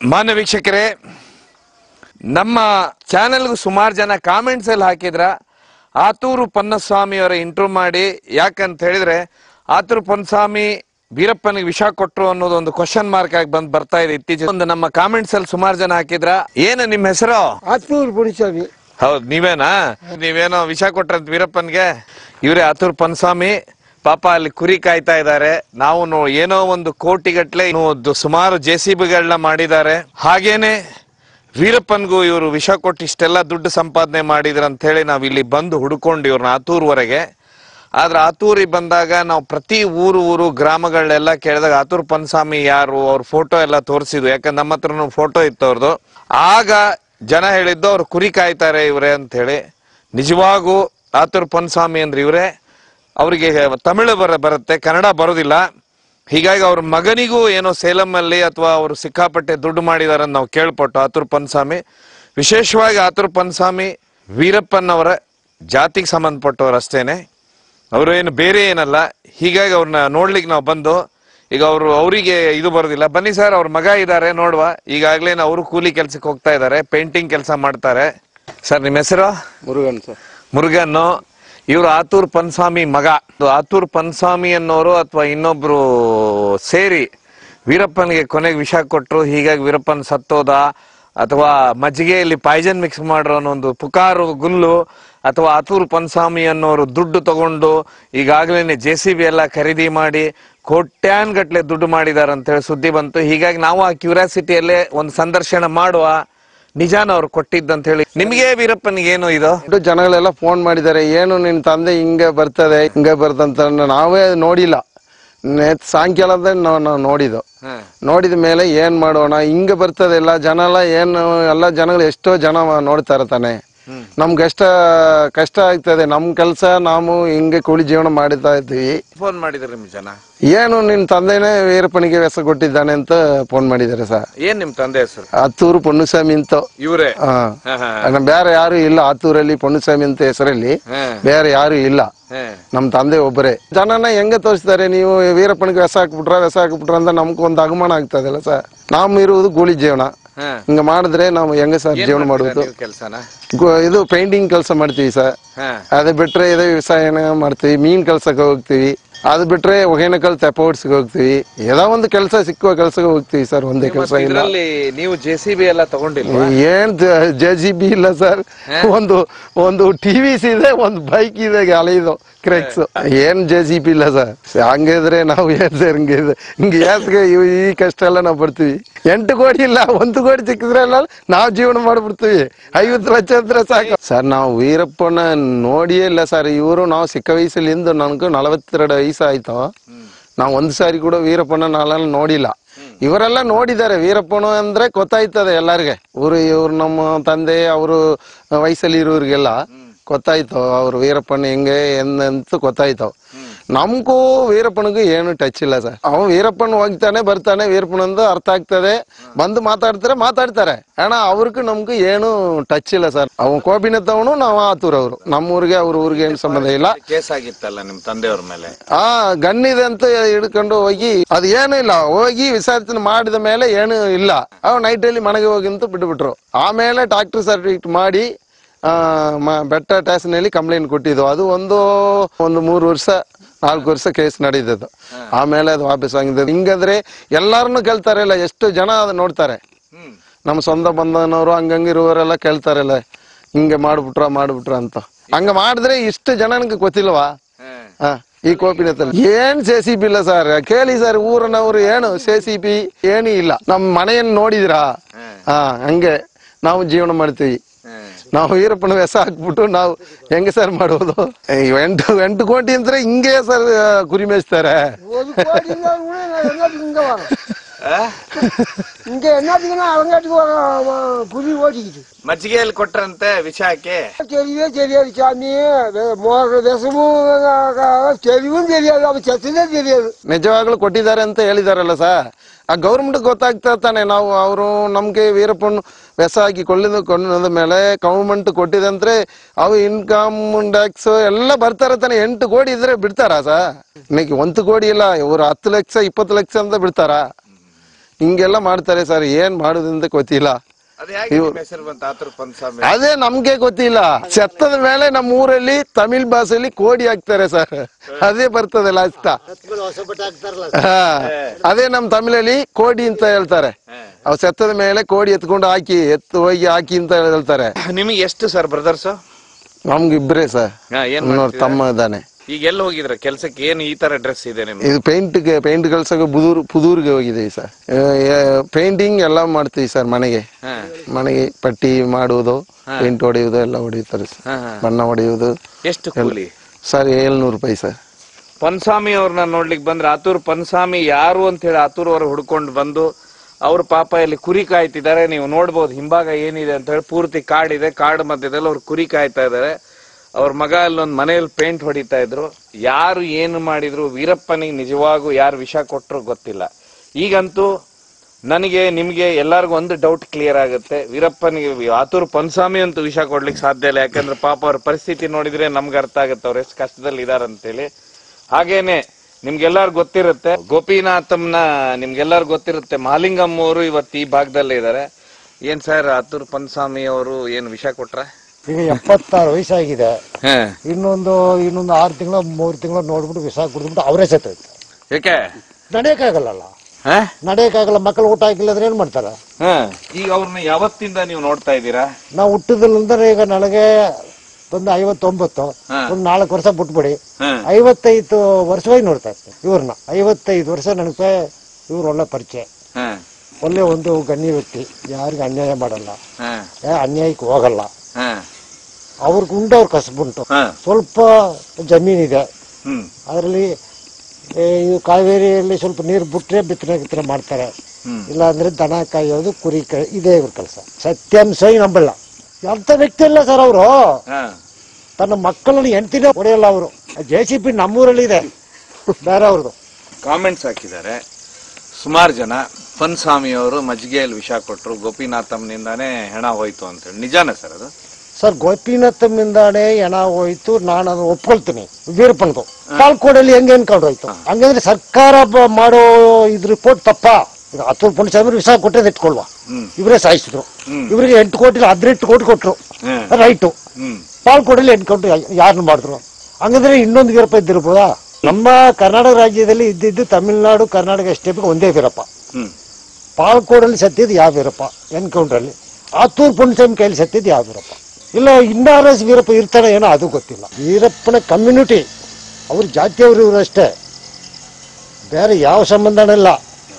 ಮಾನ್ಯ ವೀಕ್ಷಕರೇ ನಮ್ಮ ಚಾನೆಲ್ಗೂ ಸುಮಾರು ಜನ ಕಾಮೆಂಟ್ಸ್ ಅಲ್ಲಿ ಹಾಕಿದ್ರ ಆತೂರು ಪನ್ನಸ್ವಾಮಿಯವರ ಇಂಟ್ರೂ ಮಾಡಿ ಯಾಕಂತ ಹೇಳಿದ್ರೆ ಆತೂರು ಪನ್ನಸ್ವಾಮಿ ವೀರಪ್ಪನಿಗೆ ವಿಷ ಕೊಟ್ರು ಅನ್ನೋದು ಒಂದು ಕ್ವಶನ್ ಮಾರ್ಕ್ ಆಗಿ ಬಂದ್ ಬರ್ತಾ ಇದೆ ಇತ್ತೀಚೆಗೆ ಒಂದು ನಮ್ಮ ಕಾಮೆಂಟ್ಸ್ ಅಲ್ಲಿ ಸುಮಾರು ಜನ ಹಾಕಿದ್ರ ಏನು ನಿಮ್ಮ ಹೆಸರು ಆತ್ಮೂರು ಪುಡಿಸ್ವಾಮಿ ಹೌದ್ ನೀವೇನಾ ನೀವೇನೋ ವಿಷ ಕೊಟ್ರಂತ ವೀರಪ್ಪನ್ಗೆ ಇವರೇ ಆತೂರ್ ಪನ್ಸ್ವಾಮಿ ಪಾಪ ಅಲ್ಲಿ ಕುರಿ ಕಾಯ್ತಾ ಇದ್ದಾರೆ ನಾವು ನೋ- ಏನೋ ಒಂದು ಕೋಟಿಗಟ್ಲೆ ಇನ್ನು ಒಂದು ಸುಮಾರು ಜೆ ಸಿ ಬಿಗಳನ್ನ ಮಾಡಿದ್ದಾರೆ ಹಾಗೇನೆ ವೀರಪ್ಪನ್ಗೂ ಇವರು ವಿಷ ಕೊಟ್ಟು ಇಷ್ಟೆಲ್ಲ ದುಡ್ಡು ಸಂಪಾದನೆ ಮಾಡಿದ್ರ ಅಂತ ಹೇಳಿ ನಾವ್ ಇಲ್ಲಿ ಬಂದು ಹುಡ್ಕೊಂಡು ಇವ್ರನ್ನ ಆತೂರ್ವರೆಗೆ ಆದ್ರೆ ಆತೂರಿಗೆ ಬಂದಾಗ ನಾವು ಪ್ರತಿ ಊರು ಊರು ಗ್ರಾಮಗಳನ್ನೆಲ್ಲ ಕೇಳಿದಾಗ ಆತೂರ್ ಪನ್ಸ್ವಾಮಿ ಯಾರು ಅವ್ರ ಫೋಟೋ ಎಲ್ಲ ತೋರಿಸಿದ್ವು ಯಾಕಂದ್ರೆ ನಮ್ಮ ಹತ್ರನು ಫೋಟೋ ಇತ್ತು ಅವ್ರದ್ದು ಆಗ ಜನ ಹೇಳಿದ್ದು ಅವ್ರು ಕುರಿ ಕಾಯ್ತಾರೆ ಇವ್ರೆ ಅಂತ ಹೇಳಿ ನಿಜವಾಗೂ ಆತೂರ್ ಪನ್ಸ್ವಾಮಿ ಅಂದ್ರೆ ಇವರೇ ಅವರಿಗೆ ತಮಿಳು ಬರ ಬರುತ್ತೆ ಕನ್ನಡ ಬರೋದಿಲ್ಲ ಹೀಗಾಗಿ ಅವ್ರ ಮಗನಿಗೂ ಏನೋ ಸೇಲಂ ಅಲ್ಲಿ ಅಥವಾ ಅವರು ಸಿಕ್ಕಾಪಟ್ಟೆ ದುಡ್ಡು ಮಾಡಿದಾರೆ ಅಂತ ನಾವು ಕೇಳ್ಪಟ್ಟು ಆತುರ್ ಪನ್ಸ್ವಾಮಿ ವಿಶೇಷವಾಗಿ ಆತುರ್ ಪನ್ಸ್ವಾಮಿ ವೀರಪ್ಪನವರ ಜಾತಿಗೆ ಸಂಬಂಧಪಟ್ಟವ್ರು ಅಷ್ಟೇನೆ ಅವರು ಏನು ಬೇರೆ ಏನಲ್ಲ ಹೀಗಾಗಿ ಅವ್ರನ್ನ ನೋಡ್ಲಿಕ್ಕೆ ನಾವು ಬಂದು ಈಗ ಅವರು ಅವರಿಗೆ ಇದು ಬರೋದಿಲ್ಲ ಬನ್ನಿ ಸರ್ ಅವ್ರ ಮಗ ಇದ್ದಾರೆ ನೋಡುವ ಈಗಾಗಲೇ ಅವರು ಕೂಲಿ ಕೆಲ್ಸಕ್ಕೆ ಹೋಗ್ತಾ ಇದ್ದಾರೆ ಪೇಂಟಿಂಗ್ ಕೆಲಸ ಮಾಡ್ತಾರೆ ಸರ್ ನಿಮ್ಮ ಹೆಸರು ಮುರುಗನ್ ಸರ್ ಮುರುಗನ್ನು ಇವರು ಆತೂರ್ ಪನ್ಸ್ವಾಮಿ ಮಗ ಇದು ಆತೂರ್ ಪನ್ಸ್ವಾಮಿ ಅನ್ನೋರು ಅಥವಾ ಇನ್ನೊಬ್ರು ಸೇರಿ ವೀರಪ್ಪನಿಗೆ ಕೊನೆಗೆ ವಿಷ ಕೊಟ್ರು ಹೀಗಾಗಿ ವೀರಪ್ಪನ್ ಸತ್ತೋದ ಅಥವಾ ಮಜ್ಜಿಗೆಯಲ್ಲಿ ಪಾಯ್ಜನ್ ಮಿಕ್ಸ್ ಮಾಡ್ರೋ ಅನ್ನೋ ಒಂದು ಪುಕಾರು ಗುಲ್ಲು ಅಥವಾ ಆತೂರ್ ಪನ್ಸ್ವಾಮಿ ಅನ್ನೋರು ದುಡ್ಡು ತಗೊಂಡು ಈಗಾಗಲೇ ಜೆ ಸಿ ಬಿ ಎಲ್ಲ ಖರೀದಿ ಮಾಡಿ ಕೋಟ್ಯಾನ್ ಗಟ್ಲೆ ದುಡ್ಡು ಮಾಡಿದಾರೆ ಅಂತ ಹೇಳಿ ಸುದ್ದಿ ಬಂತು ಹೀಗಾಗಿ ನಾವು ಆ ಕ್ಯೂರಿಯಾಸಿಟಿಯಲ್ಲೇ ಒಂದು ಸಂದರ್ಶನ ಮಾಡುವ ನಿಜಾನ ಅವ್ರು ಕೊಟ್ಟಿದ್ದಂತ ಹೇಳಿ ನಿಮಗೆ ವೀರಪ್ಪನಿಗೆ ಏನು ಇದು ದೊಡ್ಡ ಜನಗಳೆಲ್ಲ ಫೋನ್ ಮಾಡಿದ್ದಾರೆ ಏನು ನಿನ್ ತಂದೆ ಹಿಂಗೆ ಬರ್ತದೆ ಹಿಂಗೆ ಬರ್ತಂತ ನಾವೇ ನೋಡಿಲ್ಲ ನೇತ್ ಸಾಯಂಕಾಲದ ನಾವು ನಾವು ನೋಡಿದ್ದು ನೋಡಿದ ಮೇಲೆ ಏನ್ ಮಾಡೋಣ ಹಿಂಗೆ ಬರ್ತದೆ ಎಲ್ಲ ಜನ ಎಲ್ಲ ಏನು ಎಲ್ಲ ಜನಗಳು ಎಷ್ಟೋ ಜನ ನೋಡ್ತಾರೆ ತಾನೆ ನಮ್ಗೆ ಎಷ್ಟ ಕಷ್ಟ ಆಗ್ತದೆ ನಮ್ ಕೆಲ್ಸ ನಾವು ಹಿಂಗೆ ಕೂಲಿ ಜೀವನ ಮಾಡ್ತಾ ಇದ್ವಿ ಫೋನ್ ಮಾಡಿದ್ರು ನಿಮ್ ಜನ ಏನು ನಿನ್ ತಂದೆನೇ ವೀರಪ್ಪನಿಗೆ ಹೆಸರು ಕೊಟ್ಟಿದ್ದಾನೆ ಅಂತ ಫೋನ್ ಮಾಡಿದ್ದಾರೆ ಸರ್ ಏನ್ ನಿಮ್ ತಂದೆ ಹೆಸರು ಹತ್ತೂರು ಪೊನ್ನುಸ್ವಾಮಿ ಅಂತ ಇವ್ರೆ ಹಾ ಅಣ್ಣ, ಬೇರೆ ಯಾರು ಇಲ್ಲ ಆತೂರಲ್ಲಿ ಪೊನ್ನುಸ್ವಾಮಿ ಅಂತ ಹೆಸರಲ್ಲಿ ಬೇರೆ ಯಾರು ಇಲ್ಲ ನಮ್ ತಂದೆ ಒಬ್ಬರೇ ಜನನ ಹೆಂಗ ತೋರಿಸ್ತಾರೆ ನೀವು ವೀರಪ್ಪನಿಗೆ ವ್ಯಸ ಹಾಕ್ಬಿಟ್ರ ವ್ಯಸ ಹಾಕ್ಬಿಟ್ರ ಅಂತ ನಮ್ಗೆ ಒಂದು ಅಗಮಾನ ಆಗ್ತದಲ್ಲ ಸರ್ ನಾವು ಇರುವುದು ಕೂಲಿ ಜೀವನ ಹಿಂಗ ಮಾಡಿದ್ರೆ ನಾವು ಹೆಂಗ ಸರ್ ಜೀವನ ಮಾಡುವುದು ಕೆಲ್ಸನ ಗು- ಇದು ಪೇಂಟಿಂಗ್ ಕೆಲಸ ಮಾಡ್ತೀವಿ ಸರ್ ಅದು ಬಿಟ್ರೆ ಇದೇ ವ್ಯವಸಾಯನ ಮಾಡ್ತೀವಿ ಮೀನ್ ಕೆಲ್ಸಕ್ಕೆ ಹೋಗ್ತೀವಿ ಅದು ಬಿಟ್ರೆ ಒಗೇನಕಲ್ ತೆಪ್ಪೋಡ್ಸ್ಗೆ ಹೋಗ್ತೀವಿ ಏನೋ ಒಂದು ಕೆಲಸ ಸಿಕ್ಕುವ ಕೆಲ್ಸಕ್ಕೆ ಹೋಗ್ತೀವಿ ಸರ್ ಒಂದೇ ಕೆಲಸ ಇಲ್ಲ ಇದ್ರಲ್ಲಿ ನೀವು ಜೆ ಸಿ ಬಿ ಎಲ್ಲ ತಗೊಂಡಿಲ್ವಾ ಏನ್ ಜೆ ಜಿ ಬಿ ಇಲ್ಲ ಸರ್ ಒಂದು ಒಂದು ಟಿವಿಸ್ ಇದೆ ಒಂದು ಬೈಕ್ ಇದೆ ಹಳೆಯದು ಕ್ರೆಕ್ಸ್ ಏನ್ ಜೆ ಜಿ ಬಿ ಇಲ್ಲ ಸರ್ ಹಂಗಿದ್ರೆ ನಾವು ಏನ್ ಸರ್ ಹಿಂಗೆ ಇದೆ ಹಿಂಗೆ ಯಾಸ್ಗೆ ಇವ್- ಈ ಕಷ್ಟ ಎಲ್ಲ ನಾವು ಬರ್ತೀವಿ ಎಂಟು ಕೋಟಿ ಇಲ್ಲ ಒಂದು ಕೋಟಿ ಸಿಕ್ಕಿದ್ರಲ್ಲ ನಾವು ಜೀವನ ಮಾಡ್ಬಿಡ್ತೀವಿ ಐವತ್ತು ಲಕ್ಷ ಅಂದ್ರೆ ಸಾಕು ಸರ್ ನಾವು ವೀರಪ್ಪನ ನೋಡಿಯೇ ಇಲ್ಲ ಸರ್ ಇವರು ನಾವು ಸಿಕ್ಕ ವಯಸ್ಸಲ್ಲಿಂದ ನನಗೂ ನಲವತ್ತೆರಡು ವಯಸ್ಸು ಆಯ್ತು ನಾವು ಒಂದ್ ಸಾರಿ ಕೂಡ ವೀರಪ್ಪನ ನಾಳೆಲ್ಲ ನೋಡಿಲ್ಲ ಇವರೆಲ್ಲ ನೋಡಿದ್ದಾರೆ ವೀರಪ್ಪನು ಅಂದ್ರೆ ಗೊತ್ತಾಯ್ತದೆ ಎಲ್ಲರಿಗೆ ಊರು ಇವ್ರು ನಮ್ಮ ತಂದೆ ಅವರು ವಯಸ್ಸಲ್ಲಿ ಇರೋರಿಗೆಲ್ಲ ಗೊತ್ತಾಯ್ತು ಅವ್ರು ವೀರಪ್ಪನ ಹೆಂಗೆ ಎಂತ ಗೊತ್ತಾಯ್ತು ನಮಗೂ ವೀರಪ್ಪನಿಗೂ ಏನು ಟಚ್ ಇಲ್ಲ ಸರ್ ಅವನು ವೀರಪ್ಪನ್ ಹೋಗ್ತಾನೆ ಬರ್ತಾನೆ ವೀರಪ್ಪನಂದು ಅರ್ಥ ಆಗ್ತದೆ ಬಂದು ಮಾತಾಡ್ತಾರೆ ಮಾತಾಡ್ತಾರೆ ಅಣ್ಣ ಅವ್ರಿಗೂ ನಮ್ಗೂ ಏನು ಟಚ್ ಇಲ್ಲ ಸರ್ ಅವನು ಕೋಬಿನತ್ತವನು ನಾವು ಆತೂರವ್ರು ನಮ್ಮೂರಿಗೆ ಅವ್ರ ಊರಿಗೆ ಏನು ಸಂಬಂಧ ಇಲ್ಲ ಕೇಸ್ ಆಗಿತ್ತಲ್ಲ ನಿಮ್ ತಂದೆಯವ್ರ ಮೇಲೆ ಆ ಗನ್ ಇದೆ ಅಂತ ಹಿಡ್ಕೊಂಡು ಹೋಗಿ ಅದು ಏನು ಇಲ್ಲ ಹೋಗಿ ವಿಸರ್ಜನೆ ಮಾಡಿದ ಮೇಲೆ ಏನು ಇಲ್ಲ ಅವ್ ನೈಟ್ ಅಲ್ಲಿ ಮನೆಗೆ ಹೋಗಿ ಅಂತ ಬಿಟ್ಬಿಟ್ರು ಆಮೇಲೆ ಡಾಕ್ಟರ್ ಸರ್ಟಿಫಿಕೇಟ್ ಮಾಡಿ ಆ, ಮ- ಬೆಟ್ಟ ಸ್ಟೇಷನಲ್ಲಿ ಕಂಪ್ಲೇಂಟ್ ಕೊಟ್ಟಿದ್ದು ಅದು ಒಂದು ಒಂದು ಮೂರು ವರ್ಷ ನಾಲ್ಕು ವರ್ಷ ಕೇಸ್ ನಡೀತದ್ದು ಆಮೇಲೆ ಅದು ವಾಪಸ್ ಆಗಿದೆ ಹಿಂಗಂದ್ರೆ ಎಲ್ಲಾರನ್ನು ಕೇಳ್ತಾರಲ್ಲ ಎಷ್ಟು ಜನ ಅದು ನೋಡ್ತಾರೆ ನಮ್ಮ ಸ್ವಂತ ಬಂಧನವರು ಹಂಗಂಗಿರುವವರೆಲ್ಲ ಕೇಳ್ತಾರಲ್ಲ ಹಿಂಗೆ ಮಾಡ್ಬಿಟ್ರ ಮಾಡ್ಬಿಟ್ರ ಅಂತ ಹಂಗ ಮಾಡಿದ್ರೆ ಇಷ್ಟು ಜನನಿಗೆ ಗೊತ್ತಿಲ್ವಾ ಹ, ಈ ಕೋಪಿನತ್ತಲ್ಲಿ ಏನ್ ಸೆ ಸಿ ಬಿ ಇಲ್ಲ ಸರ್ ಕೇಳಿ ಸರ್ ಊರನವ್ರು ಏನು ಸೆ ಸಿ ಬಿ ಏನೂ ಇಲ್ಲ ನಮ್ ಮನೆಯನ್ನು ನೋಡಿದ್ರಾ ಹಾ ಹಂಗೆ ನಾವು ಜೀವನ ಮಾಡ್ತೀವಿ ನಾವು ವೀರಪ್ಪನ ವ್ಯಸ ಹಾಕ್ಬಿಟ್ಟು ನಾವು ಹೆಂಗೆ ಸರ್ ಮಾಡೋದು ಏ, ಎಂಟು ಎಂಟು ಕೋಟಿ ಅಂದ್ರೆ ಹಿಂಗೆ ಸರ್ ಕುರಿ ಮೇಯಿಸ್ತಾರೆ ஒரு கோடி இருந்தா கூட நான் எல்லாத்துக்கும் இங்க வரோம் இங்க என்னத்துக்குன்னா அலங்காட்டுக்கு வரோம் புலி ஓட்டிக்கிட்டு ಮಜ್ಜಿಗೆಯಲ್ಲಿ ಕೊಟ್ರಂತೆ ವಿಷ ಹಾಕಿ தெரியவே தெரியாது சாமி மோர விஷமும் தெரியவும் தெரியாது அவன் செத்ததே தெரியாது ನಿಜವಾಗ್ಲೂ ಕೊಟ್ಟಿದ್ದಾರೆ ಅಂತ ಹೇಳಿದಾರಲ್ಲ ಸರ್ ಆ ಗೌರ್ಮೆಂಟ್ ಗೊತ್ತಾಗ್ತಾ ತಾನೆ ನಾವು ಅವರು ನಮ್ಗೆ ವೀರಪ್ಪನ್ ವ್ಯಸ ಹಾಕಿ ಕೊಳ್ಳಿದ ಕೊಂಡ ಮೇಲೆ ಗೌರ್ಮೆಂಟ್ ಕೊಟ್ಟಿದೆ ಅಂದ್ರೆ ಅವು ಇನ್ಕಮ್ ಟ್ಯಾಕ್ಸ್ ಎಲ್ಲ ಬರ್ತಾರೆ ತಾನೆ ಎಂಟು ಕೋಟಿ ಇದ್ರೆ ಬಿಡ್ತಾರಾ ಸರ್ ಇನ್ನಕ್ಕೆ ಒಂದು ಕೋಟಿ ಇಲ್ಲ ಇವ್ರು ಹತ್ತು ಲಕ್ಷ ಇಪ್ಪತ್ತು ಲಕ್ಷ ಅಂತ ಬಿಡ್ತಾರಾ ಹಿಂಗೆಲ್ಲ ಮಾಡ್ತಾರೆ ಸರ್ ಏನ್ ಮಾಡುದಂತ ಗೊತ್ತಿಲ್ಲ ಅದೇ ಹೇಗೆ ನಿಮ್ಮ ಹೆಸರು ಬಂತ ಆತುರ್ ಪನ್ಸ್ವಾಮಿ ಅದೇ ನಮ್ಗೆ ಗೊತ್ತಿಲ್ಲ ಸತ್ತದ ಮೇಲೆ ನಮ್ಮ ಊರಲ್ಲಿ ತಮಿಳ್ ಭಾಷೆಯಲ್ಲಿ ಕೋಡಿ ಹಾಕ್ತಾರೆ ಸರ್ ಅದೇ ಬರ್ತದೆ ಲಾಸ್ಟ್ ಹೊಸ ಬಟ್ಟೆ ಹಾಕ್ತಾರಲ್ಲ ಹಾ ಅದೇ ನಮ್ ತಮಿಳಲ್ಲಿ ಕೋಡಿ ಅಂತ ಹೇಳ್ತಾರೆ ಅವ್ ಸತ್ತದ ಮೇಲೆ ಕೋಡಿ ಎತ್ಕೊಂಡು ಹಾಕಿ ಎತ್ತು ಹೋಗಿ ಹಾಕಿ ಅಂತ ಹೇಳ್ತಾರೆ ನಿಮಗೆ ಎಷ್ಟು ಸರ್ ಬ್ರದರ್ಸ್ ನಮ್ಗೆ ಇಬ್ರೇ ಸರ್ ಏನ್ ನೋಡ್ ಮಾಡ್ತಿದ್ದಾರೆ? ತಮ್ಮ ಇದ್ದಾನೆ ಈಗ ಎಲ್ಲಿ ಹೋಗಿದ್ರ ಕೆಲ್ಸಕ್ಕೆ ಏನು ಈ ತರ ಡ್ರೆಸ್ ಇದೆ ನಿಮ್ಗೆ ಇದು ಪೇಂಟ್ಗೆ ಪೇಂಟ್ ಕಳ್ಸಕ್ಕೆ ಬುದೂರ್ ಪುದೂರ್ಗೆ ಹೋಗಿದ್ದೀವಿ ಸರ್ ಪೇಂಟಿಂಗ್ ಎಲ್ಲ ಮಾಡ್ತೀವಿ ಸರ್ ಮನೆಗೆ ಹಾ. ಮನೆಗೆ ಪಟ್ಟಿ ಮಾಡುವುದು ಪೇಂಟ್ ಹೊಡೆಯುವುದು ಎಲ್ಲ ಹೊಡೆಯುತ್ತಾರೆ ಸರ್ ಹಾ, ಹಾ. ಬಣ್ಣ ಹೊಡೆಯುವುದು ಎಷ್ಟು ಕೂಲಿ ಸರ್ ಏಳ್ನೂರು ರೂಪಾಯಿ ಸರ್ ಪನ್ಸ್ವಾಮಿ ಅವ್ರನ್ನ ನೋಡ್ಲಿಕ್ಕೆ ಬಂದ್ರೆ ಆತೂರ್ ಪನ್ಸ್ವಾಮಿ ಯಾರು ಅಂತ ಹೇಳಿ ಆತೂರ್ ಅವ್ರು ಹುಡ್ಕೊಂಡು ಬಂದು ಅವ್ರ ಪಾಪ ಇಲ್ಲಿ ಕುರಿ ಕಾಯ್ತಿದ್ದಾರೆ ನೀವು ನೋಡ್ಬೋದು ಹಿಂಭಾಗ ಏನಿದೆ ಅಂತ ಹೇಳಿ ಪೂರ್ತಿ ಕಾಡಿದೆ ಕಾಡು ಮಧ್ಯದಲ್ಲಿ ಅವ್ರು ಕುರಿ ಕಾಯ್ತಾ ಇದ್ದಾರೆ ಅವ್ರ ಮಗ ಅಲ್ಲೊಂದ್ ಮನೆಯಲ್ಲಿ ಪೇಂಟ್ ಹೊಡಿತಾ ಇದ್ರು ಯಾರು ಏನು ಮಾಡಿದ್ರು ವೀರಪ್ಪನಿಗೆ ನಿಜವಾಗೂ ಯಾರು ವಿಷ ಕೊಟ್ರು ಗೊತ್ತಿಲ್ಲ ಈಗಂತೂ ನನಗೆ ನಿಮ್ಗೆ ಎಲ್ಲರಿಗೂ ಒಂದು ಡೌಟ್ ಕ್ಲಿಯರ್ ಆಗುತ್ತೆ ವೀರಪ್ಪನಿಗೆ ಆತೂರ್ ಪನ್ಸ್ವಾಮಿ ಅಂತೂ ವಿಷ ಕೊಡ್ಲಿಕ್ಕೆ ಸಾಧ್ಯ ಇಲ್ಲ ಯಾಕಂದ್ರೆ ಪಾಪ ಅವ್ರ ಪರಿಸ್ಥಿತಿ ನೋಡಿದ್ರೆ ನಮ್ಗೆ ಅರ್ಥ ಆಗುತ್ತೆ ಅವ್ರು ಎಷ್ಟು ಕಷ್ಟದಲ್ಲಿ ಇದಾರಂತೇಳಿ ಹಾಗೇನೆ ನಿಮ್ಗೆಲ್ಲಾರು ಗೊತ್ತಿರುತ್ತೆ ಗೋಪಿನಾಥಂನ ನಿಮ್ಗೆಲ್ಲಾರು ಗೊತ್ತಿರುತ್ತೆ ಮಹಾಲಿಂಗಮ್ಮ ಅವರು ಇವತ್ತು ಈ ಭಾಗದಲ್ಲೇ ಇದ್ದಾರೆ ಏನ್ ಸರ್ ಆತೂರ್ ಪನ್ಸ್ವಾಮಿ ಅವರು ಏನ್ ವಿಷ ಕೊಟ್ರ ಈಗ ಎಪ್ಪತ್ತಾರು ವಯಸ್ಸಾಗಿದೆ ಹ ಇನ್ನೊಂದು ಇನ್ನೊಂದು ಆರು ತಿಂಗಳು ಮೂರು ತಿಂಗಳು ನೋಡ್ಬಿಟ್ಟು ವಿಷ ಕುಡಿದ್ಬಿಟ್ಟು ಅವರೇ ಸತ್ತೋಯ್ತು ಯಾಕೆ ನಡೆಯಕ್ಕಾಗಲ್ಲ ಹ? ನಡೆಯಕ್ಕಾಗಲ್ಲ ಮಕ್ಕಳು ಊಟ ಹಾಕಿಲ್ಲ ಅಂದ್ರೆ ಏನ್ ಮಾಡ್ತಾರೆ ಹ. ಈಗ ಅವ್ರನ್ನ ಯಾವತ್ತಿಂದ ನೀವು ನೋಡ್ತಾ ಇದ್ದೀರಾ ನಾವು ಹುಟ್ಟಿದ್ರಿಂದ ಈಗ ನನಗೆ ಒಂದು ಐವತ್ತೊಂಬತ್ತು ಹಾ. ಒಂದು ನಾಲ್ಕು ವರ್ಷ ಬಿಟ್ಬಿಡಿ ಹ. ಐವತ್ತೈದು ವರ್ಷವಾಗಿ ನೋಡ್ತಾ ಇರ್ತೀನಿ ಇವ್ರನ್ನ ಐವತ್ತೈದು ವರ್ಷ ನನಗೆ ಇವ್ರು ಒಳ್ಳೆ ಪರಿಚಯ ಹ. ಒಳ್ಳೆ ಒಂದು ಗಣ್ಯ ವ್ಯಕ್ತಿ ಯಾರಿಗೂ ಅನ್ಯಾಯ ಮಾಡಲ್ಲ ಹ. ಏ, ಅನ್ಯಾಯಕ್ಕೆ ಹೋಗಲ್ಲ ಹ. ಅವ್ರಿಗೆ ಉಂಡವ್ರ ಕಸಬುಂಟು ಹ. ಸ್ವಲ್ಪ ಜಮೀನಿದೆ ಹ್ಮ್ ಅದರಲ್ಲಿ ಇದು ಕಾವೇರಿಯಲ್ಲಿ ಸ್ವಲ್ಪ ನೀರು ಬಿಟ್ರೆ ಬಿತ್ತನೆ ಗಿತ್ತನೆ ಮಾಡ್ತಾರೆ ಹ್ಮ್. ಇಲ್ಲ ಅಂದ್ರೆ ದನ ಕಾಯೋದು ಕುರಿ ಕಾಯ ಇದೇ ಇವ್ರ ಕೆಲಸ ಸತ್ಯಾಂಶ ನಂಬಲ್ಲ ಎಂತ ವ್ಯಕ್ತಿ ಇಲ್ಲ ಸರ್ ಅವರು ಹ. ತನ್ನ ಮಕ್ಕಳನ್ನು ಹೆಂಡ್ತಿನೇ ಹೊಡೆಯಲ್ಲ ಅವರು ಜೆ ಸಿ ಪಿ ನಮ್ಮೂರಲ್ಲಿ ಇದೆ ಬೇರೆ ಅವ್ರದ್ದು ಕಾಮೆಂಟ್ಸ್ ಹಾಕಿದ್ದಾರೆ ಸುಮಾರು ಜನ ಪನ್ಸ್ವಾಮಿ ಅವರು ಮಜ್ಜಿಗೆಯಲ್ಲಿ ವಿಷ ಕೊಟ್ರು ಗೋಪಿನಾಥಮ್ನಿಂದಾನೇ ಹೆಣ ಹೋಯ್ತು ಅಂತ ಹೇಳಿ ನಿಜಾನೇ ಸರ್ ಅದು ಸರ್ ಗೋಪಿನಾಥಮ್ಮಿಂದಾನೆ ಹೆಣ ಹೋಯ್ತು ನಾನು ಅದನ್ನ ಒಪ್ಕೊಳ್ತೀನಿ ವೀರಪ್ಪನದು ತಾಳ್ಕೋಡಲ್ಲಿ ಹೆಂಗೆ ಅನ್ಕೊಂಡು ಹೋಯ್ತು ಹಂಗಂದ್ರೆ ಸರ್ಕಾರ ಬ- ಮಾಡೋ ಇದ್ ರಿಪೋರ್ಟ್ ತಪ್ಪ ಈಗ ಹತ್ತು ಪೊಲೀಸ್ ಸಾಹೇಬ್ರು ವಿಷ ಕೊಟ್ಟರೆ ಇಟ್ಕೊಳ್ವಾ ಹ್ಮ್. ಇವರೇ ಸಾಯಿಸಿದ್ರು ಹ್ಮ್. ಇವರಿಗೆ ಎಂಟು ಕೋಟಿ ಇಲ್ಲ ಹದಿನೆಂಟು ಕೋಟಿ ಕೊಟ್ರು ಹ್ಮ್. ರೈಟು ಹ್ಮ್ ಪಾಲ್ಕೋಡಲ್ಲಿ ಎಂಟು ಕೋಟಿ ಯಾರನ್ನ ಮಾಡಿದ್ರು ಹಂಗಂದ್ರೆ ಇನ್ನೊಂದು ವೀರಪ್ಪ ಇದ್ದಿರ್ಬೋದಾ ನಮ್ಮ ಕರ್ನಾಟಕ ರಾಜ್ಯದಲ್ಲಿ ಇದ್ದಿದ್ದು ತಮಿಳುನಾಡು ಕರ್ನಾಟಕ ಸ್ಟೇಟ್ಗೆ ಒಂದೇ ವೀರಪ್ಪ ಹ್ಮ್ ಪಾಲ್ಕೋಡಲ್ಲಿ ಸತ್ತಿದ್ದು ಯಾವ ವೀರಪ್ಪ ಎನ್ಕೌಂಟ್ರಲ್ಲಿ ಆತೂರು ಪುಣ್ಯಸ್ವಾಮಿ ಕೈಲಿ ಸತ್ತಿದ್ದು ಯಾವ ವೀರಪ್ಪ ಇಲ್ಲ ಇನ್ನಾರ ವೀರಪ್ಪ ಇರ್ತಾನೆ ಏನೋ ಅದು ಗೊತ್ತಿಲ್ಲ ವೀರಪ್ಪನ ಕಮ್ಯುನಿಟಿ ಅವ್ರ ಜಾತಿಯವರು ಇವರು ಅಷ್ಟೇ ಬೇರೆ ಯಾವ ಸಂಬಂಧನೂ ಇಲ್ಲ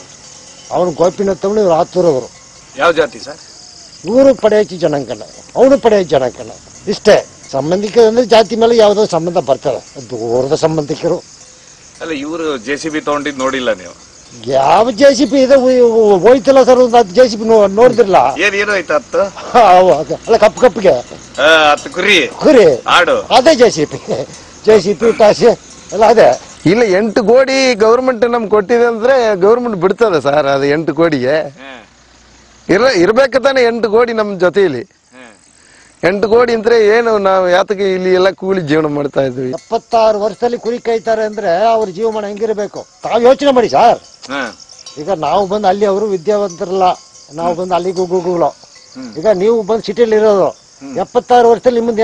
ಅವನು ಗೋಪಿನಾಥಮ್ಮನ ಇವ್ರು ಆತೂರವರು ಯಾವ ಜಾತಿ ಸರ್ ಇವರು ಪಡೆಯಚ್ಚಿ ಜನಾಂಗನ ಅವನು ಪಡೆಯಚ್ಚಿ ಜನಾಂಗನ ಇಷ್ಟೇ ಸಂಬಂಧಿಕರು ಅಂದ್ರೆ ಜಾತಿ ಮೇಲೆ ಯಾವುದೋ ಸಂಬಂಧ ಬರ್ತದೆ ದೂರದ ಸಂಬಂಧಿಕರು ಅಲ್ಲ ಇವರು ಜೆ ಸಿ ಬಿ ತಗೊಂಡಿದ್ ನೋಡಿಲ್ಲ ನೀವು ಯಾವ ಜೆ ಸಿ ಪಿ ಇದೆ ಹೋಯ್- ಹೋಯ್ತಲ್ಲ ಸರ್ ಒಂದು ಹತ್ತು ಜೆ ಸಿ ಪಿ ನೋಡಿದ್ರಲ್ಲ ಏನ್ ಏನು ಆಯ್ತು ಹತ್ತು ಅಲ್ಲ ಕಪ್ಪು ಕಪ್ಪಿಗೆ ಆ, ಹತ್ತು ಕುರಿ ಕುರಿ ಆಡು ಅದೇ J C P J C P ಟಾಸಿ ಎಲ್ಲ ಅದೇ ಇಲ್ಲ ಎಂಟು ಕೋಟಿ ಗೌರ್ಮೆಂಟ್ ನಮ್ಗೆ ಕೊಟ್ಟಿದೆ ಅಂದ್ರೆ ಗೌರ್ಮೆಂಟ್ ಬಿಡ್ತದೆ ಸರ್ ಅದು ಎಂಟು ಕೋಟಿಗೆ ಹ್ಮ್. ಇರ ಇರ್ಬೇಕು ತಾನೆ ಎಂಟು ಕೋಟಿ ನಮ್ಮ ಜೊತೆಯಲ್ಲಿ ಹ್ಮ್. ಎಂಟು ಕೋಟಿ ಅಂದ್ರೆ ಏನು ನಾವು ಯಾತಕ್ಕೆ ಇಲ್ಲಿ ಎಲ್ಲ ಕೂಲಿ ಜೀವನ ಮಾಡ್ತಾ ಇದ್ವಿ ಎಪ್ಪತ್ತಾರು ವರ್ಷದಲ್ಲಿ ಕುರಿ ಕಾಯ್ತಾರೆ ಅಂದ್ರೆ ಅವ್ರ ಜೀವಮಾನ ಹೆಂಗಿರ್ಬೇಕು ತಾವು ಯೋಚನೆ ಮಾಡಿ ಸರ್ ಹ್ಮ್. ಈಗ ನಾವು ಬಂದು ಅಲ್ಲಿ ಅವರು ವಿದ್ಯಾವಂತರಲ್ಲ ನಾವು ಬಂದು ಅಲ್ಲಿ ಗುಗ್ಗುಗಳು ಈಗ ನೀವು ಬಂದು ಸಿಟಿಯಲ್ಲಿ ಇರೋದು ಎಪ್ಪತ್ತಾರು ವರ್ಷದಲ್ಲಿ ನಿಮ್ಮದು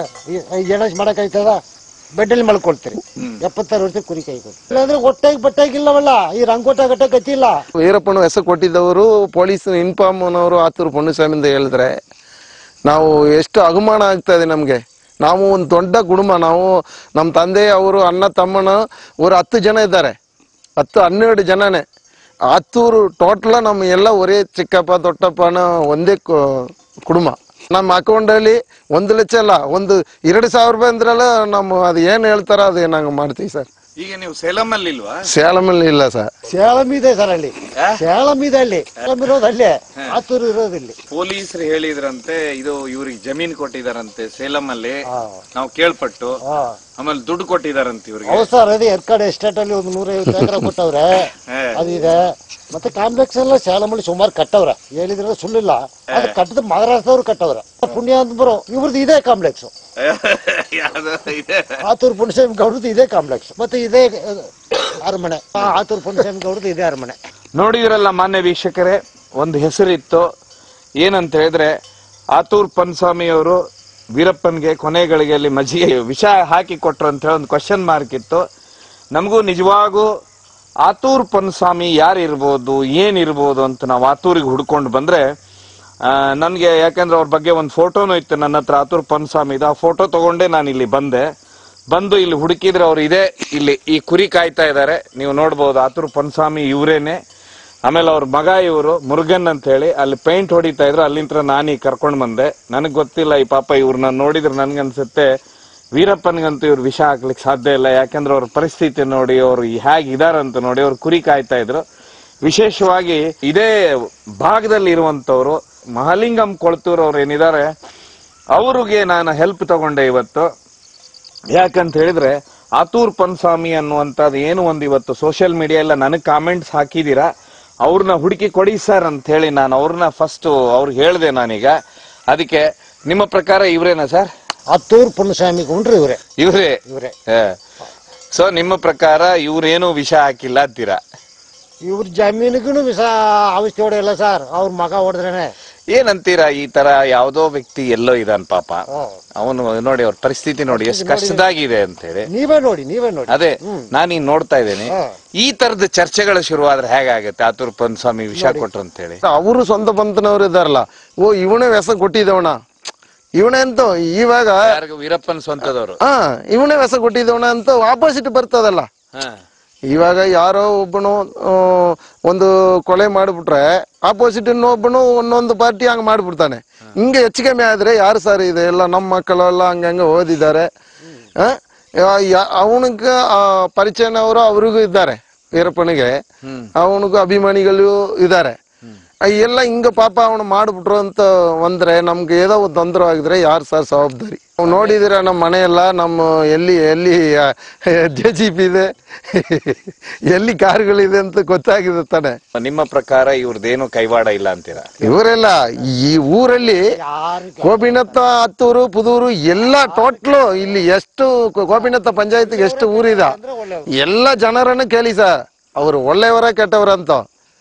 ಎಣಸ್ ಮಾಡಕ್ಕಾಯ್ತದ ಬೆಡ್ಡಲ್ಲಿ ಮಲ್ಕೊಳ್ತೀರಿ ಎಪ್ಪತ್ತಾರು ವರ್ಷ ಕುರಿ ಕಾಯ್ಕೊಂಡು ಇಲ್ಲಾಂದ್ರೆ ಹೊಟ್ಟೆಗೆ ಬಟ್ಟೆಗಿಲ್ಲವಲ್ಲ ಈ ರಂಗೋಟ ಗಟ್ಟ ಗತಿಲ್ಲ ವೀರಪ್ಪನ ಹೆಸರು ಕೊಟ್ಟಿದ್ದವರು ಪೊಲೀಸ್ ಇನ್ಫಾರ್ಮ್ನವರು ಆತೂರು ಪೊನ್ನುಸ್ವಾಮಿಂದ ಹೇಳಿದ್ರೆ ನಾವು ಎಷ್ಟು ಅಗಮಾನ ಆಗ್ತಾ ಇದೆ ನಮಗೆ ನಾವು ಒಂದು ದೊಡ್ಡ ಕುಟುಂಬ ನಾವು ನಮ್ಮ ತಂದೆ ಅವರು ಅಣ್ಣ ತಮ್ಮನ ஒரு ಹತ್ತು ಜನ ಇದ್ದಾರೆ ಹತ್ತು ಹನ್ನೆರಡು ಜನನೇ ಹತ್ತೂರು ಟೋಟಲ ನಮ್ಮ ಎಲ್ಲ ಒರೇ ಚಿಕ್ಕಪ್ಪ ದೊಡ್ಡಪ್ಪನ ಒಂದೇ ಕು- ಕುಟುಂಬ ನಮ್ಮ ಅಕೌಂಟಲ್ಲಿ ಒಂದು ಲಕ್ಷ ಅಲ್ಲ ಒಂದು ಎರಡು ಸಾವಿರ ರೂಪಾಯಿ ಅಂದ್ರಲ್ಲ ನಮ್ಮ ಅದು ಏನು ಹೇಳ್ತಾರೋ ಅದು ನಂಗೆ ಮಾಡ್ತೀವಿ ಸರ್ ಈಗ ನೀವು ಸೇಲಂ ಅಲ್ಲಿ ಇಲ್ವಾ ಸೇಲಮಲ್ಲಿ ಇಲ್ಲ ಸರ್ ಸೇಲಂ ಇದೆ ಸರ್ ಅಲ್ಲಿ ಸೇಲಂ ಇದೆ ಅಲ್ಲಿ ಸೇಲಂ ಇರೋದು ಅಲ್ಲೇ ಆತೂರು ಇರೋದು ಇಲ್ಲಿ ಪೊಲೀಸರು ಹೇಳಿದ್ರಂತೆ ಇದು ಇವ್ರಿಗೆ ಜಮೀನ್ ಕೊಟ್ಟಿದಾರಂತೆ ಸೇಲಂ ಅಲ್ಲಿ ನಾವು ಕೇಳ್ಪಟ್ಟು ಹಾ ಆಮೇಲೆ ದುಡ್ಡು ಕೊಟ್ಟಿದಾರಂತೆ ಇವ್ರಿಗೆ ಹೌದು ಸರ್ ಅದೇ ಎರ್ಕಾಡ್ ಎಸ್ಟೇಟ್ ಅಲ್ಲಿ ಒಂದು ನೂರೈವತ್ತು ಎಕರೆ ಕೊಟ್ಟವ್ರೆ ಹೇ. ಅದಿದೆ ಮತ್ತೆ ಕಾಂಪ್ಲೆಕ್ಸ್ ಎಲ್ಲ ಸೇಲಮಲ್ಲಿ ಸುಮಾರು ಕಟ್ಟವ್ರೆ ಹೇಳಿದ್ರೆ ಸುಳ್ಳಿಲ್ಲ ಅದು ಕಟ್ಟದ ಮಹಾರಾಷ್ಟ್ರದವ್ರು ಕಟ್ಟವ್ರೆ ಪುಣ್ಯ ಅಂತ ಬರೋ ಇವ್ರದ್ದು ಇದೇ ಕಾಂಪ್ಲೆಕ್ಸ್ ಯಾವ್ದೋ ಇದೆ ಆತೂರು ಪುಣ್ಯಸ್ವಾಮಿ ಗೌಡ್ರದ್ದು ಇದೇ ಕಾಂಪ್ಲೆಕ್ಸ್ ಮತ್ತೆ ಇದೇ ಅಹ್, ಅರಮನೆ ಆ, ಆತೂರು ಪುಣ್ಯಸ್ವಾಮಿ ಗೌಡ್ರದ್ದು ಇದೇ ಅರಮನೆ ನೋಡಿದ್ರಲ್ಲ ಮಾನ್ಯ ವೀಕ್ಷಕರೇ ಒಂದು ಹೆಸರಿತ್ತು ಏನಂತ ಹೇಳಿದ್ರೆ ಆತೂರ್ ಪನ್ಸ್ವಾಮಿ ಅವರು ವೀರಪ್ಪನ್ಗೆ ಕೊನೆಗಳಿಗೆಯಲ್ಲಿ ಮಜ್ಜಿಗೆ ವಿಷ ಹಾಕಿ ಕೊಟ್ರು ಅಂತ ಹೇಳಿ ಒಂದು ಕ್ವಶನ್ ಮಾರ್ಕ್ ಇತ್ತು ನಮಗೂ ನಿಜವಾಗೂ ಆತೂರ್ ಪನ್ಸ್ವಾಮಿ ಯಾರಿರ್ಬೋದು ಏನಿರ್ಬೋದು ಅಂತ ನಾವು ಆತೂರಿಗೆ ಹುಡ್ಕೊಂಡು ಬಂದ್ರೆ ನನಗೆ ಯಾಕಂದ್ರೆ ಅವ್ರ ಬಗ್ಗೆ ಒಂದು ಫೋಟೋನು ಇತ್ತು ನನ್ನ ಹತ್ರ ಆತೂರ್ ಪನ್ಸ್ವಾಮಿ ಇದೆ ಆ ಫೋಟೋ ತಗೊಂಡೇ ನಾನು ಇಲ್ಲಿ ಬಂದೆ ಬಂದು ಇಲ್ಲಿ ಹುಡುಕಿದ್ರೆ ಅವ್ರು ಇದೆ ಇಲ್ಲಿ ಈ ಕುರಿ ಕಾಯ್ತಾ ಇದ್ದಾರೆ ನೀವು ನೋಡ್ಬೋದು ಆತುರ್ ಪನ್ಸ್ವಾಮಿ ಇವರೇನೆ ಆಮೇಲೆ ಅವ್ರ ಮಗ ಇವರು ಮುರುಗನ್ ಅಂತ ಹೇಳಿ ಅಲ್ಲಿ ಪೇಂಟ್ ಹೊಡಿತಾ ಇದ್ರು ಅಲ್ಲಿಂದ ನಾನು ಈಗ ಕರ್ಕೊಂಡ್ ಬಂದೆ ನನಗ್ ಗೊತ್ತಿಲ್ಲ ಈ ಪಾಪ ಇವ್ರನ್ನ ನೋಡಿದ್ರೆ ನನ್ಗನ್ಸುತ್ತೆ ವೀರಪ್ಪನ್ಗಂತೂ ಇವ್ರು ವಿಷ ಹಾಕ್ಲಿಕ್ಕೆ ಸಾಧ್ಯ ಇಲ್ಲ ಯಾಕಂದ್ರೆ ಅವ್ರ ಪರಿಸ್ಥಿತಿ ನೋಡಿ ಅವ್ರು ಹೇಗೆ ಇದಾರಂತ ನೋಡಿ ಅವ್ರು ಕುರಿ ಕಾಯ್ತಾ ಇದ್ರು ವಿಶೇಷವಾಗಿ ಇದೇ ಭಾಗದಲ್ಲಿ ಇರುವಂತವ್ರು ಮಹಾಲಿಂಗಂ ಕೊಳ್ತೂರ್ ಅವ್ರು ಏನಿದ್ದಾರೆ ಅವ್ರಿಗೆ ನಾನು ಹೆಲ್ಪ್ ತಗೊಂಡೆ ಇವತ್ತು ಯಾಕಂತ ಹೇಳಿದ್ರೆ ಆತೂರ್ ಪನ್ಸ್ವಾಮಿ ಅನ್ನುವಂಥದ್ದು ಏನು ಒಂದು ಇವತ್ತು ಸೋಷಿಯಲ್ ಮೀಡಿಯಾ ಎಲ್ಲ ನನಗೆ ಕಾಮೆಂಟ್ಸ್ ಹಾಕಿದೀರಾ ಅವ್ರನ್ನ ಹುಡುಕಿ ಕೊಡಿ ಸರ್ ಅಂತ ಹೇಳಿ ನಾನು ಅವ್ರನ್ನ ಫಸ್ಟ್ ಅವ್ರಿಗೆ ಹೇಳಿದೆ ನಾನೀಗ ಅದಕ್ಕೆ ನಿಮ್ಮ ಪ್ರಕಾರ ಇವ್ರೇನಾ ಸರ್ ಹತ್ತೂರು ಪುಣ್ಣಸ್ವಾಮಿ ಕೊಂಡ್ರು ಇವರೇ ಇವ್ರೇ ಇವರೇ ಸೊ ನಿಮ್ಮ ಪ್ರಕಾರ ಇವ್ರೇನು ವಿಷ ಹಾಕಿಲ್ಲ ಅಂತೀರಾ ಇವ್ರ ಜಮೀನಿಗೂ ವಿಷ ಔಷಧಿ ಹೊಡೆಯಲ್ಲ ಸರ್ ಅವ್ರ ಮಗ ಹೊಡೆದ್ರೇನೆ ಏನಂತೀರಾ ಈ ತರ ಯಾವ್ದೋ ವ್ಯಕ್ತಿ ಎಲ್ಲೋ ಇದಾನ್ ಪಾಪ ಹ್ಮ್. ಅವನು ನೋಡಿ ಅವ್ರ ಪರಿಸ್ಥಿತಿ ನೋಡಿ ಎಷ್ಟು ಕಷ್ಟದಾಗಿದೆ ಅಂತ ಹೇಳಿ ನೀವೇ ನೋಡಿ ನೀವೇ ನೋಡಿ ಅದೇ ನಾನೀಗ ನೋಡ್ತಾ ಇದ್ದೇನೆ ಹಾ. ಈ ತರದ ಚರ್ಚೆಗಳು ಶುರುವಾದ್ರೆ ಹೇಗಾಗುತ್ತೆ ಆತುರ್ ಪನ್ಸ್ವಾಮಿ ವಿಷ ಕೊಟ್ರು ಅಂತ ಹೇಳಿ ಅವರು ಸ್ವಂತ ಪಂತನವ್ರು ಇದ್ದಾರಲ್ಲ ಓ ಇವನೇ ವ್ಯಸ ಕೊಟ್ಟಿದ್ದವಣ ಇವನೇ ಅಂತ ಇವಾಗ ಯಾರಿಗೂ ವೀರಪ್ಪನ್ ಸ್ವಂತದವರು ಹಾ ಇವನೇ ವ್ಯಸ ಕೊಟ್ಟಿದ್ದವಣ ಅಂತ ಆಪೋಸಿಟ್ ಬರ್ತದಲ್ಲ ಇವಾಗ ಯಾರೋ ಒಬ್ಬನು ಆ, ಒಂದು ಕೊಲೆ ಮಾಡ್ಬಿಟ್ರೆ ಆಪೋಸಿಟ್ ಇನ್ನೊಬ್ಬನು ಒಂದೊಂದು ಪಾರ್ಟಿ ಹಂಗ್ ಮಾಡ್ಬಿಡ್ತಾನೆ ಹಿಂಗೆ ಹೆಚ್ಚು ಕಮ್ಮಿ ಆದ್ರೆ ಯಾರು ಸರ್ ಇದೆ ಎಲ್ಲ ನಮ್ಮ ಮಕ್ಕಳೆಲ್ಲ ಹಂಗ ಹಂಗ ಓದಿದ್ದಾರೆ ಅವನಿಗ ಪರಿಚಯನವರು ಅವ್ರಿಗೂ ಇದ್ದಾರೆ ವೀರಪ್ಪನಿಗೆ ಅವನಿಗೂ ಅಭಿಮಾನಿಗಳು ಇದ್ದಾರೆ ಎಲ್ಲ ಹಿಂಗ ಪಾಪ ಅವನು ಮಾಡ್ಬಿಟ್ರು ಅಂತ ಅಂದ್ರೆ ನಮ್ಗೆ ಏನೋ ಒಂದು ತೊಂದರೆ ಆಗಿದ್ರೆ ಯಾರು ಸರ್ ಜವಾಬ್ದಾರಿ ನಾವು ನೋಡಿದಿರ ನಮ್ಮ ಮನೆಯೆಲ್ಲ ನಮ್ಮ ಎಲ್ಲಿ ಎಲ್ಲಿ ಜೆ ಜಿ ಪಿ ಇದೆ ಎಲ್ಲಿ ಕಾರ್ಗಳಿದೆ ಅಂತ ಗೊತ್ತಾಗಿದೆ ತಾನೆ ನಿಮ್ಮ ಪ್ರಕಾರ ಇವ್ರದ್ದೇನು ಕೈವಾಡ ಇಲ್ಲ ಅಂತೀರಾ ಇವರೆಲ್ಲ ಈ ಊರಲ್ಲಿ ಯಾರು ಗೋಪಿನಾಥ ಹತ್ತೂರು ಪುದೂರು ಎಲ್ಲ ಟೋಟ್ಲು ಇಲ್ಲಿ ಎಷ್ಟು ಗೋಪಿನಾಥ ಪಂಚಾಯತ್ಗೆ ಎಷ್ಟು ಊರಿದ ಎಲ್ಲ ಜನರನ್ನು ಕೇಳಿ ಸರ್ ಅವ್ರು ಒಳ್ಳೆಯವರ ಕೆಟ್ಟವರ ಅಂತ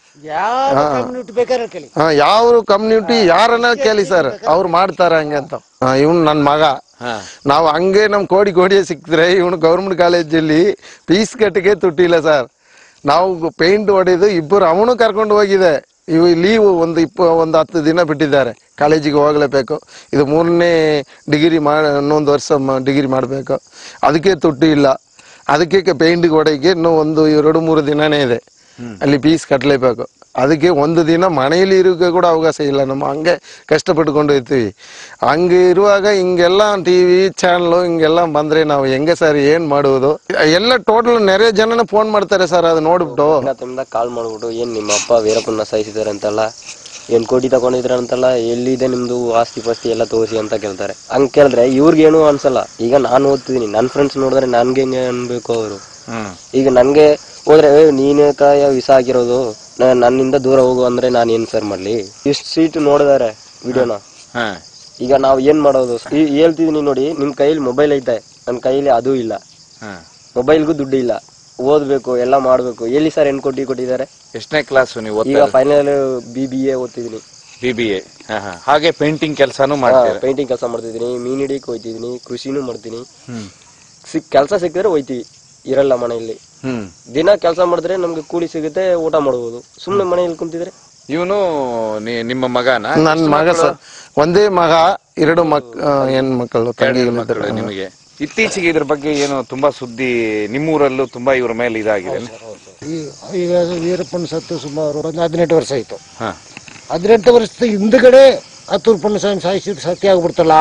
ಯಾವ ಕಮ್ಯುನಿಟಿ ಬೇಕಾದ್ರೆ ಕೇಳಿ ಹಾ, ಯಾವ ಕಮ್ಯುನಿಟಿ ಯಾರನ್ನ ಕೇಳಿ ಸರ್ ಅವ್ರು ಮಾಡ್ತಾರ ಹಂಗೆ ಅಂತ ಇವನ್ ನನ್ ಮಗ ಹಾ. ನಾವು ಹಂಗೆ ನಮ್ ಕೋಡಿ ಕೋಡಿಯೇ ಸಿಕ್ಕಿದ್ರೆ ಇವನು ಗೌರ್ಮೆಂಟ್ ಕಾಲೇಜಲ್ಲಿ ಫೀಸ್ ಕಟ್ಟಿಗೆ ತುಟ್ಟಿಲ್ಲ ಸರ್ ನಾವು ಪೇಂಟ್ ಹೊಡೆದು ಇಬ್ಬರು ಅವನು ಕರ್ಕೊಂಡು ಹೋಗಿದೆ ಇವು ಲೀವ್ ಒಂದು ಇಪ್ಪ ಒಂದು ಹತ್ತು ದಿನ ಬಿಟ್ಟಿದ್ದಾರೆ ಕಾಲೇಜಿಗೆ ಹೋಗ್ಲೇಬೇಕು ಇದು ಮೂರನೇ ಡಿಗ್ರಿ ಮಾಡಿ ಇನ್ನೊಂದು ವರ್ಷ ಡಿಗ್ರಿ ಮಾಡಬೇಕು ಅದಕ್ಕೆ ತುಟ್ಟಿ ಇಲ್ಲ ಅದಕ್ಕೆ ಪೇಂಟಿಗೆ ಹೊಡೆಯಕ್ಕೆ ಇನ್ನೂ ಒಂದು ಎರಡು ಮೂರು ದಿನನೇ ಇದೆ ಅಲ್ಲಿ ಫೀಸ್ ಕಟ್ಟಲೇಬೇಕು ಅದಕ್ಕೆ ಒಂದು ದಿನ ಮನೆಯಲ್ಲಿ ಇರೋಕೆ ಕೂಡ ಅವಕಾಶ ಇಲ್ಲ ನಮ್ಮ ಹಂಗೆ ಕಷ್ಟಪಟ್ಕೊಂಡು ಇರ್ತೀವಿ ಹಂಗೆ ಇರುವಾಗ ಹಿಂಗೆಲ್ಲ ಟಿ ವಿ ಚಾನಲ್ ಹಿಂಗೆಲ್ಲ ಬಂದ್ರೆ ನಾವು ಹೆಂಗೆ ಸರ್ ಏನ್ ಮಾಡುವುದು ಎಲ್ಲ ಟೋಟಲ್ ನೆರೆ ಜನನ ಫೋನ್ ಮಾಡ್ತಾರೆ ಸರ್ ಅದು ನೋಡ್ಬಿಟ್ಟು ತಿಂದ ಕಾಲ್ ಮಾಡ್ಬಿಟ್ಟು ಏನ್ ನಿಮ್ಮ ಅಪ್ಪ ವೀರಪ್ಪನ ಸಾಯಿಸಿದಾರೆ ಅಂತಲ್ಲ ಏನ್ ಕೋಟಿ ತಗೊಂಡಿದ್ರ ಅಂತಲ್ಲ ಎಲ್ಲಿದೆ ನಿಮ್ದು ಆಸ್ತಿ ಪಾಸ್ತಿ ಎಲ್ಲ ತೋರಿಸಿ ಅಂತ ಕೇಳ್ತಾರೆ ಹಂಗ್ ಕೇಳಿದ್ರೆ ಇವ್ರಿಗೇನು ಅನ್ಸಲ್ಲ ಈಗ ನಾನು ಓದ್ತಿದೀನಿ ನನ್ ಫ್ರೆಂಡ್ಸ್ ನೋಡಿದ್ರೆ ನನ್ಗೆ ಹೆಂಗೆ ಅನ್ಬೇಕು ಅವರು ಹ್ಮ್ ಈಗ ನನ್ಗೆ ಹೋದ್ರೆ "ಏ, ನೀನೇ ಕಾಯ ವಿಸ ಆಗಿರೋದು ನ- ನನ್ನಿಂದ ದೂರ ಹೋಗು ಅಂದ್ರೆ ನಾನು ಏನ್ ಸರ್ ಮಾಡ್ಲಿ ಇಷ್ಟು ಸೀಟ್ ನೋಡಿದಾರೆ ವಿಡಿಯೋನ ಹಾ ಈಗ ನಾವು ಏನ್ ಮಾಡೋದು ಈ ಹೇಳ್ತಿದೀನಿ ನೋಡಿ ನಿಮ್ ಕೈಯಲ್ಲಿ ಮೊಬೈಲ್ ಐತೆ ನನ್ನ ಕೈಯಲ್ಲಿ ಅದು ಇಲ್ಲ ಹಾ ಮೊಬೈಲ್ಗೂ ದುಡ್ಡು ಇಲ್ಲ ಓದ್ಬೇಕು ಎಲ್ಲ ಮಾಡ್ಬೇಕು ಎಲ್ಲಿ ಸರ್ ಹೆಣ್ ಕೊಟ್ಟಿ ಕೊಟ್ಟಿದ್ದಾರೆ ಎಷ್ಟನೇ ಕ್ಲಾಸ್ ನೀವು ಈಗ ಫೈನಲ್ ಬಿ ಬಿ ಎ ಓದ್ತಿದೀನಿ ಬಿ ಬಿ ಎ ಹಾಗೆ ಪೇಂಟಿಂಗ್ ಕೆಲಸನೂ ಮಾಡ್ತೀರಾ ಪೇಂಟಿಂಗ್ ಕೆಲಸ ಮಾಡ್ತಿದ್ದೀನಿ ಮೀನ್ ಹಿಡಿಯಕ್ ಹೋಯ್ತಿದ್ದೀನಿ ಕೃಷಿನೂ ಮಾಡ್ತೀನಿ ಹ್ಮ್ ಸಿಕ್ ಕೆಲಸ ಸಿಕ್ಕಿದ್ರೆ ಹೋಯ್ತೀವಿ ಇರಲ್ಲ ಮನೆಯಲ್ಲಿ ಹ್ಮ್ ದಿನ ಕೆಲಸ ಮಾಡಿದ್ರೆ ನಮ್ಗೆ ಕೂಲಿ ಸಿಗುತ್ತೆ ಊಟ ಮಾಡ್ಬೋದು ಸುಮ್ನೆ ಮನೆಯಲ್ಲಿ ಕುಂತಿದ್ರೆ ಇವನು ನಿಮ್ಮ ಮಗನ ನನ್ನ ಮಗ ಸರ್ ಒಂದೇ ಮಗ ಎರಡು ಮಕ್ ಆ, ಹೆಣ್ ಮಕ್ಕಳು ತಂಗಿಗಳು ಮಕ್ಕಳು ನಿಮಗೆ ಇತ್ತೀಚೆಗೆ ಇದ್ರ ಬಗ್ಗೆ ಏನು ತುಂಬಾ ಸುದ್ದಿ ನಿಮ್ಮೂರಲ್ಲೂ ತುಂಬಾ ಇವ್ರ ಮೇಲೆ ಇದಾಗಿದೆ ಈ- ಈಗ ವೀರಪ್ಪನ ಸತ್ತು ಸುಮಾರು ಒಂದು ಹದಿನೆಂಟು ವರ್ಷ ಆಯ್ತು ಹಾ ಹದಿನೆಂಟು ವರ್ಷದ ಹಿಂದ್ಗಡೆ ಹತ್ತೂರು ಪುಣ್ಣಸ್ವಾಮಿ ಸಾಯಿಸಿಟ್ಟು ಸತ್ಯ ಆಗ್ಬಿಡ್ತಲ್ಲ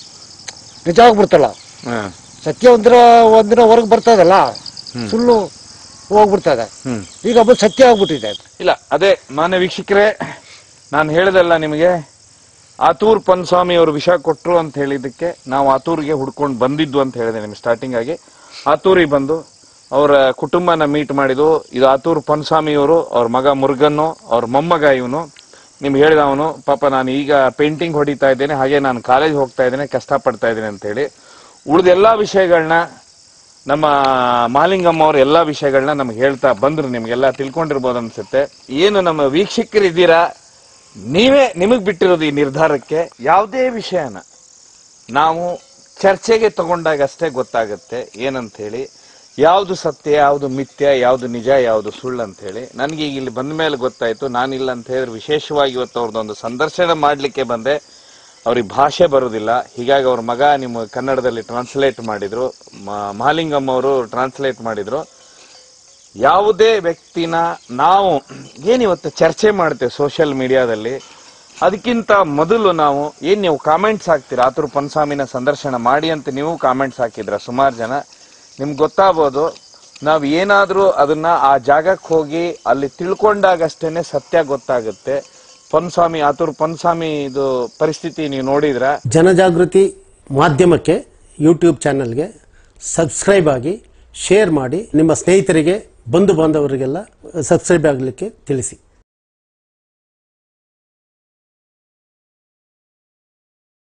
ನಿಜ ಆಗ್ಬಿಡ್ತಲ್ಲ ಹಾ ಸತ್ಯ ಒಂದ್ರ ಒಂದಿನ ಹೊರಗೆ ಬರ್ತದಲ್ಲ ಸುಳ್ಳು ಹೋಗ್ಬಿಡ್ತದೆ ಹ್ಮ್ ಈಗ ಒಬ್ಬ ಸತ್ಯ ಆಗ್ಬಿಟ್ಟಿದೆ ಇಲ್ಲ ಅದೇ ಮಾನ್ಯ ವೀಕ್ಷಕರೇ ನಾನು ಹೇಳಿದಲ್ಲ ನಿಮಗೆ ಆತೂರ್ ಪನ್ಸ್ವಾಮಿ ಅವರು ವಿಷ ಕೊಟ್ರು ಅಂತ ಹೇಳಿದ್ದಕ್ಕೆ ನಾವು ಆತೂರಿಗೆ ಹುಡ್ಕೊಂಡು ಬಂದಿದ್ದು ಅಂತ ಹೇಳಿದೆ ನಿಮ್ಗೆ ಸ್ಟಾರ್ಟಿಂಗ್ ಆಗಿ ಆತೂರಿಗೆ ಬಂದು ಅವರ ಕುಟುಂಬನ ಮೀಟ್ ಮಾಡಿದ್ದು ಇದು ಆತೂರ್ ಪನ್ಸ್ವಾಮಿ ಅವರು ಅವ್ರ ಮಗ ಮುರುಗನ್ನು ಅವ್ರ ಮೊಮ್ಮಗ ಇವನು ನಿಮ್ಗೆ ಹೇಳಿದ ಅವನು ಪಾಪ ನಾನು ಈಗ ಪೇಂಟಿಂಗ್ ಹೊಡಿತಾ ಇದ್ದೇನೆ ಹಾಗೆ ನಾನು ಕಾಲೇಜ್ ಹೋಗ್ತಾ ಇದ್ದೇನೆ ಕಷ್ಟಪಡ್ತಾ ಇದ್ದೇನೆ ಅಂತ ಹೇಳಿ ಉಳಿದ ಎಲ್ಲಾ ವಿಷಯಗಳನ್ನ ನಮ್ಮ ಮಹಾಲಿಂಗಮ್ಮ ಅವರು ಎಲ್ಲಾ ವಿಷಯಗಳನ್ನ ನಮ್ಗೆ ಹೇಳ್ತಾ ಬಂದ್ರು ನಿಮ್ಗೆಲ್ಲ ತಿಳ್ಕೊಂಡಿರ್ಬೋದು ಅನ್ಸುತ್ತೆ ಏನು ನಮ್ಮ ವೀಕ್ಷಕರಿದ್ದೀರಾ ನೀವೇ ನಿಮಗ್ ಬಿಟ್ಟಿರೋದು ಈ ನಿರ್ಧಾರಕ್ಕೆ ಯಾವುದೇ ವಿಷಯನ ನಾವು ಚರ್ಚೆಗೆ ತಗೊಂಡಾಗ ಅಷ್ಟೇ ಗೊತ್ತಾಗುತ್ತೆ ಏನಂತ ಹೇಳಿ ಯಾವುದು ಸತ್ಯ ಯಾವುದು ಮಿಥ್ಯ ಯಾವುದು ನಿಜ ಯಾವುದು ಸುಳ್ಳು ಅಂತ ಹೇಳಿ ನನಗೆ ಈಗ ಇಲ್ಲಿ ಬಂದ ಮೇಲೆ ಗೊತ್ತಾಯ್ತು ನಾನಿಲ್ಲ ಅಂತ ಹೇಳಿದ್ರೆ ವಿಶೇಷವಾಗಿ ಇವತ್ತು ಅವ್ರದ್ದೊಂದು ಸಂದರ್ಶನ ಮಾಡ್ಲಿಕ್ಕೆ ಬಂದೆ ಅವ್ರಿಗೆ ಭಾಷೆ ಬರುದಿಲ್ಲ ಹೀಗಾಗಿ ಅವ್ರ ಮಗ ನಿಮ್ಮ ಕನ್ನಡದಲ್ಲಿ ಟ್ರಾನ್ಸ್ಲೇಟ್ ಮಾಡಿದ್ರು ಮ- ಮಹಾಲಿಂಗಮ್ಮ ಅವರು ಟ್ರಾನ್ಸ್ಲೇಟ್ ಮಾಡಿದ್ರು ಯಾವುದೇ ವ್ಯಕ್ತಿನ ನಾವು ಏನಿವತ್ತು ಚರ್ಚೆ ಮಾಡ್ತೇವೆ ಸೋಷಿಯಲ್ ಮೀಡಿಯಾದಲ್ಲಿ ಅದಕ್ಕಿಂತ ಮೊದಲು ನಾವು ಏನ್ ನೀವು ಕಾಮೆಂಟ್ಸ್ ಹಾಕ್ತೀರಾ ಆತುರ್ ಪನ್ಸ್ವಾಮಿನ ಸಂದರ್ಶನ ಮಾಡಿ ಅಂತ ನೀವು ಕಾಮೆಂಟ್ಸ್ ಹಾಕಿದ್ರ ಸುಮಾರು ಜನ ನಿಮ್ಗೆ ಗೊತ್ತಾಗ್ಬೋದು ನಾವು ಏನಾದ್ರೂ ಅದನ್ನ ಆ ಜಾಗಕ್ಕೆ ಹೋಗಿ ಅಲ್ಲಿ ತಿಳ್ಕೊಂಡಾಗಷ್ಟೇನೆ ಸತ್ಯ ಗೊತ್ತಾಗುತ್ತೆ ಪನ್ಸ್ವಾಮಿ ಆತುರ್ ಪನ್ಸ್ವಾಮಿ ಇದು ಪರಿಸ್ಥಿತಿ ನೀವು ನೋಡಿದ್ರ ಜನಜಾಗೃತಿ ಮಾಧ್ಯಮಕ್ಕೆ ಯೂಟ್ಯೂಬ್ ಚಾನಲ್ಗೆ ಸಬ್ಸ್ಕ್ರೈಬ್ ಆಗಿ ಶೇರ್ ಮಾಡಿ ನಿಮ್ಮ ಸ್ನೇಹಿತರಿಗೆ ಬಂಧು ಬಾಂಧವರಿಗೆಲ್ಲ ಸಬ್ಸ್ಕ್ರೈಬ್ ಆಗಲಿಕ್ಕೆ ತಿಳಿಸಿ